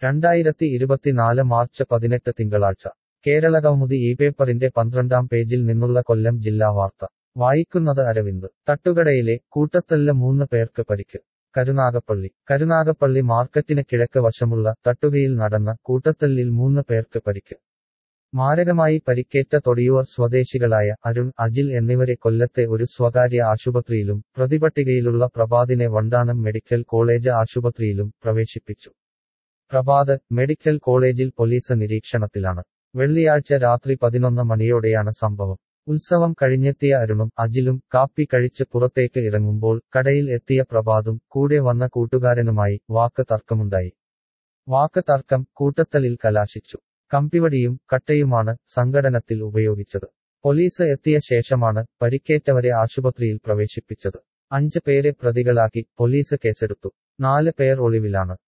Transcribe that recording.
രണ്ടായിരത്തി ഇരുപത്തിനാല് മാർച്ച് പതിനെട്ട് തിങ്കളാഴ്ച കേരള കൗമുദി ഈ പേപ്പറിന്റെ പന്ത്രണ്ടാം പേജിൽ നിന്നുള്ള കൊല്ലം ജില്ലാ വാർത്ത വായിക്കുന്നത് അരവിന്ദ് തട്ടുകടയിലെ കൂട്ടത്തല്ല് മൂന്ന് പേർക്ക് പരിക്ക് കരുനാഗപ്പള്ളി കരുനാഗപ്പള്ളി മാർക്കറ്റിന് കിഴക്ക് വശമുള്ള തട്ടുകയിൽ നടന്ന കൂട്ടത്തല്ലിൽ മൂന്ന് പേർക്ക് പരിക്ക് മാരകമായി പരിക്കേറ്റ തൊടിയൂർ സ്വദേശികളായ അരുൺ അജിൽ എന്നിവരെ കൊല്ലത്തെ ഒരു സ്വകാര്യ ആശുപത്രിയിലും പ്രതിപട്ടികയിലുള്ള പ്രഭാതിനെ വണ്ടാനം മെഡിക്കൽ കോളേജ് ആശുപത്രിയിലും പ്രവേശിപ്പിച്ചു പ്രഭാത് മെഡിക്കൽ കോളേജിൽ പോലീസ് നിരീക്ഷണത്തിലാണ് വെള്ളിയാഴ്ച രാത്രി പതിനൊന്ന് മണിയോടെയാണ് സംഭവം ഉത്സവം കഴിഞ്ഞെത്തിയ അരുണും അജിലും കാപ്പി കഴിച്ച് പുറത്തേക്ക് ഇറങ്ങുമ്പോൾ കടയിൽ എത്തിയ പ്രഭാതും കൂടെ വന്ന കൂട്ടുകാരനുമായി വാക്ക് തർക്കമുണ്ടായി വാക്ക് തർക്കം കൂട്ടത്തലിൽ കലാശിച്ചു കമ്പിവടിയും കട്ടയുമാണ് സംഘടനത്തിൽ ഉപയോഗിച്ചത് പോലീസ് എത്തിയ ശേഷമാണ് പരിക്കേറ്റവരെ ആശുപത്രിയിൽ പ്രവേശിപ്പിച്ചത് അഞ്ച് പേരെ പ്രതികളാക്കി പോലീസ് കേസെടുത്തു നാല് പേർ ഒളിവിലാണ്